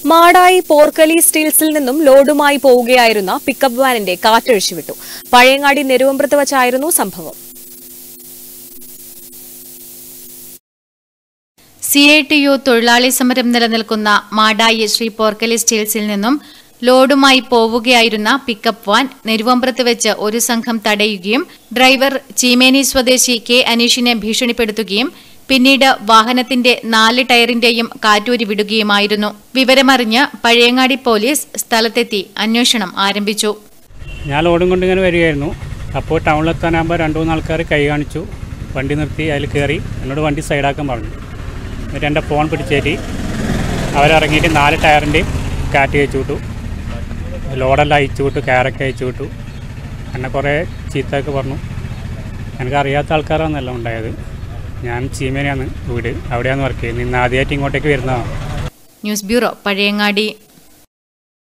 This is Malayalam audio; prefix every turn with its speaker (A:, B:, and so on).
A: മാടായി പോർക്കലി സ്റ്റീൽസിൽ നിന്നും ലോഡുമായി പോവുകയായിരുന്ന പിക്കപ്പ് വാനിന്റെ കാറ്റഴിച്ചുവിട്ടു പഴയങ്ങാടി നെരുവമ്പ്രത്ത് വച്ചായിരുന്നു സംഭവം
B: സി ഐ ടി യു തൊഴിലാളി സമരം നിലനിൽക്കുന്ന മാടായി ശ്രീ പോർക്കലി സ്റ്റീൽസിൽ നിന്നും ലോഡുമായി പോവുകയായിരുന്ന പിക്കപ്പ് വാൻ നെരുവമ്പ്രത്ത് വെച്ച് ഒരു സംഘം തടയുകയും ഡ്രൈവർ ചീമേനി സ്വദേശി കെ അനീഷിനെ ഭീഷണിപ്പെടുത്തുകയും പിന്നീട് വാഹനത്തിന്റെ നാല് ടയറിന്റെയും കാറ്റൂരി വിടുകയുമായിരുന്നു വിവരമറിഞ്ഞ് പഴയങ്ങാടി പോലീസ് സ്ഥലത്തെത്തി അന്വേഷണം ആരംഭിച്ചു
C: ഞാൻ ലോഡും കൊണ്ട് ഇങ്ങനെ വരികയായിരുന്നു അപ്പോൾ ടൗണിലെത്താനാകുമ്പോൾ രണ്ട് മൂന്ന് ആൾക്കാർ കൈ കാണിച്ചു വണ്ടി നിർത്തി അതിൽ കയറി എന്നോട് വണ്ടി സൈഡാക്കാൻ പറഞ്ഞു എന്നിട്ട് എൻ്റെ ഫോൺ പിടിച്ചേറ്റി അവരിറങ്ങിയിട്ട് നാല് ടയറിൻ്റെയും കാറ്റ് അയച്ചു വിട്ടു ലോഡെല്ലാം അയച്ചു വിട്ടു കയറൊക്കെ അയച്ചു വിട്ടു എന്നെ കുറേ ചീത്തയൊക്കെ പറഞ്ഞു എനിക്ക് അറിയാത്ത ആൾക്കാരാണെന്നല്ല ഉണ്ടായത് ഞാൻ ചീമേനയാണ് വീട് അവിടെയാണ് വർക്ക് ചെയ്യുന്നത് ഇന്ന് ആദ്യമായിട്ട് ഇങ്ങോട്ടേക്ക് വരുന്നതാണ്
B: ന്യൂസ് ബ്യൂറോ പഴയങ്ങാടി